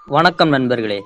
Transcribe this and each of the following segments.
வணக்கம் நண்பர்களே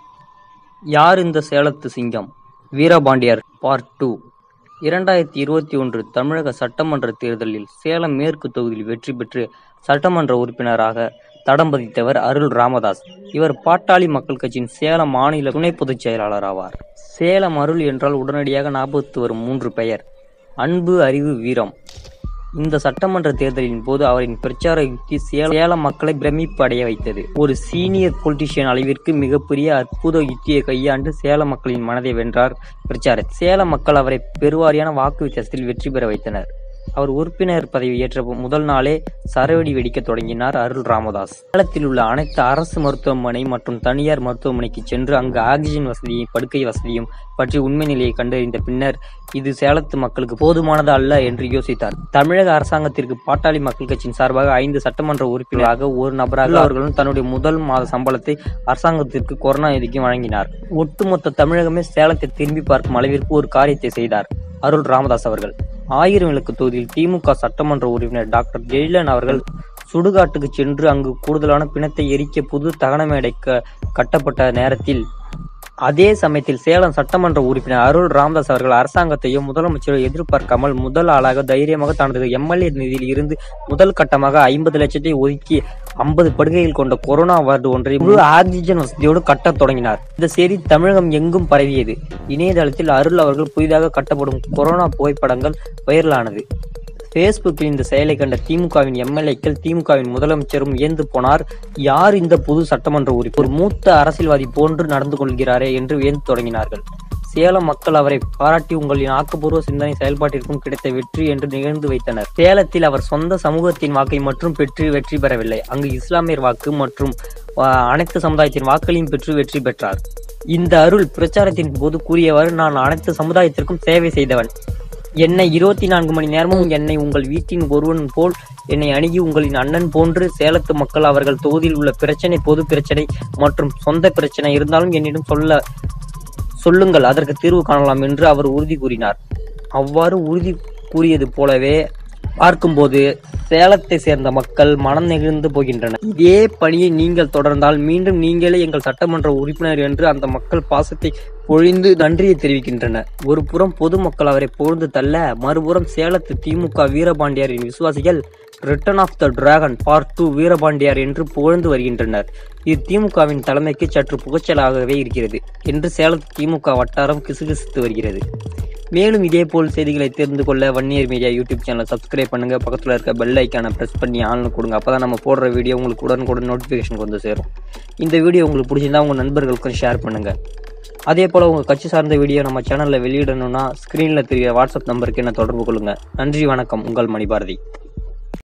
யார் இந்த சேலத்து சிங்கம் வீரபாண்டியர் பார்ட் டூ இரண்டாயிரத்தி இருபத்தி ஒன்று தமிழக சட்டமன்ற தேர்தலில் சேலம் மேற்கு தொகுதியில் வெற்றி பெற்று சட்டமன்ற உறுப்பினராக தடம் பதித்தவர் அருள் ராமதாஸ் இவர் பாட்டாளி மக்கள் கட்சியின் சேலம் மாநில துணை பொதுச் செயலாளர் ஆவார் சேலம் அருள் என்றால் உடனடியாக ஞாபகத்து வரும் மூன்று பெயர் அன்பு அறிவு வீரம் இந்த சட்டமன்ற தேர்தலின் போது அவரின் பிரச்சார யுக்தி சேல- சேலம் மக்களை பிரமிப்பு அடைய வைத்தது ஒரு சீனியர் பொலிட்டிஷியன் அளவிற்கு மிகப்பெரிய அற்புத யுக்தியை கையாண்டு சேலம் மக்களின் மனதை வென்றார் பிரச்சார சேலம் மக்கள் அவரை பெருவாரியான வாக்கு வித்தியாசத்தில் வெற்றி பெற வைத்தனர் அவர் உறுப்பினர் பதவி ஏற்ற முதல் நாளே சரவெடி வெடிக்க தொடங்கினார் அருள் ராமதாஸ் சேலத்தில் உள்ள அனைத்து அரசு மருத்துவமனை மற்றும் தனியார் மருத்துவமனைக்கு சென்று அங்கு ஆக்சிஜன் வசதியும் படுக்கை வசதியும் பற்றி உண்மை நிலையை கண்டறிந்த பின்னர் இது சேலத்து மக்களுக்கு போதுமானது அல்ல என்று யோசித்தார் தமிழக அரசாங்கத்திற்கு பாட்டாளி மக்கள் கட்சியின் சார்பாக ஐந்து சட்டமன்ற உறுப்பினராக ஒரு நபராக அவர்களும் தன்னுடைய முதல் மாத சம்பளத்தை அரசாங்கத்திற்கு கொரோனா நிதிக்கு வழங்கினார் ஒட்டுமொத்த தமிழகமே சேலத்தை திரும்பி பார்க்கும் அளவிற்கு ஒரு காரியத்தை செய்தார் அருள் ராமதாஸ் அவர்கள் ஆயிரம் விளக்கு தொகுதியில் திமுக சட்டமன்ற உறுப்பினர் டாக்டர் ஜெயலலிதா அவர்கள் சுடுகாட்டுக்கு சென்று அங்கு கூடுதலான பிணத்தை எரிக்க புது தகன மேடை க- கட்டப்பட்ட நேரத்தில் அதே சமயத்தில் சேலம் சட்டமன்ற உறுப்பினர் அருள் ராமதாஸ் அவர்கள் அரசாங்கத்தையும் முதலமைச்சரை எதிர்பார்க்காமல் முதல் ஆளாக தைரியமாக தனது எம்எல்ஏ நிதியில் இருந்து முதல் கட்டமாக ஐம்பது லட்சத்தை ஒதுக்கி ஐம்பது படுகைகள் கொண்ட கொரோனா வார்டு ஒன்றை முழு ஆக்சிஜன் வசதியோடு கட்டத் தொடங்கினார் இந்த செய்தி தமிழகம் எங்கும் பரவியது இணையதளத்தில் அருள் அவர்கள் புதிதாக கட்டப்படும் கொரோனா புகைப்படங்கள் வைரலானது பேஸ்புக்கில் இந்த செயலை கண்ட திமுகவின் எம்எல்ஏக்கள் திமுகவின் முதலமைச்சரும் வியந்து போனார் யார் இந்த புது சட்டமன்ற உறுப்பினர் ஒரு மூத்த அரசியல்வாதி போன்று நடந்து கொள்கிறாரே என்று வியந்து தொடங்கினார்கள் சேலம் மக்கள் அவரை பாராட்டி உங்களின் ஆக்கப்பூர்வ சிந்தனை செயல்பாட்டிற்கும் கிடைத்த வெற்றி என்று நிகழ்ந்து வைத்தனர் சேலத்தில் அவர் சொந்த சமூகத்தின் வாக்கை மட்டும் பெற்று வெற்றி பெறவில்லை அங்கு இஸ்லாமியர் வாக்கு மற்றும் ஆ, அனைத்து சமுதாயத்தின் வாக்களையும் பெற்று வெற்றி பெற்றார் இந்த அருள் பிரச்சாரத்தின் போது கூறியவாறு நான் அனைத்து சமுதாயத்திற்கும் சேவை செய்தவன் என்னை இருபத்தி நான்கு மணி நேரமும் என்னை உங்கள் வீட்டின் ஒருவன் போல் என்னை அணுகி உங்களின் அண்ணன் போன்று சேலத்து மக்கள் அவர்கள் தொகுதியில் உள்ள பிரச்சனை பொது பிரச்சனை மற்றும் சொந்த பிரச்சனை இருந்தாலும் என்னிடம் சொல்ல சொல்லுங்கள் அதற்கு தீர்வு காணலாம் என்று அவர் உறுதி கூறினார் அவ்வாறு உறுதி கூறியது போலவே பார்க்கும்போது சேலத்தை சேர்ந்த மக்கள் மனம் நெகிழ்ந்து போகின்றனர் இதே பணியை நீங்கள் தொடர்ந்தால் மீண்டும் நீங்களே எங்கள் சட்டமன்ற உறுப்பினர் என்று அந்த மக்கள் பாசத்தை பொழிந்து நன்றியை தெரிவிக்கின்றனர் ஒரு புறம் பொதுமக்கள் அவரை புகழ்ந்து தள்ள மறுபுறம் சேலத்து திமுக வீரபாண்டியரின் விசுவாசிகள் return of the dragon part two Veerapandiyar என்று புகழ்ந்து வருகின்றனர் இது திமுகவின் தலைமைக்கு சற்று புகச்சலாகவே இருக்கிறது என்று சேலத்து திமுக வட்டாரம் கிசுகிசுத்து வருகிறது மேலும் இதேபோல் செய்திகளை தெரிந்து கொள்ள வன்னியர் மீடியா யூடியூப் சேனலை சப்ஸ்கிரைப் பண்ணுங்க பக்கத்தில் இருக்க பெல் ஐக்கானை ப்ரெஸ் பண்ணி ஆன்ல கொடுங்க அப்பதான் நம்ம போடுற வீடியோ உங்களுக்கு உடனுக்குடன் நோட்டிஃபிகேஷன் வந்து சேரும் இந்த வீடியோ உங்களுக்கு பிடிச்சிருந்தா உங்க நண்பர்களுக்கும் ஷேர் பண்ணுங்க அதே போல் உங்கள் கட்சி சார்ந்த வீடியோ நம்ம சேனலில் வெளியிடணும்னா ஸ்க்ரீனில் தெரிய வாட்ஸ்அப் நம்பருக்கு என்ன தொடர்பு கொள்ளுங்க நன்றி வணக்கம் உங்கள் மணிபாரதி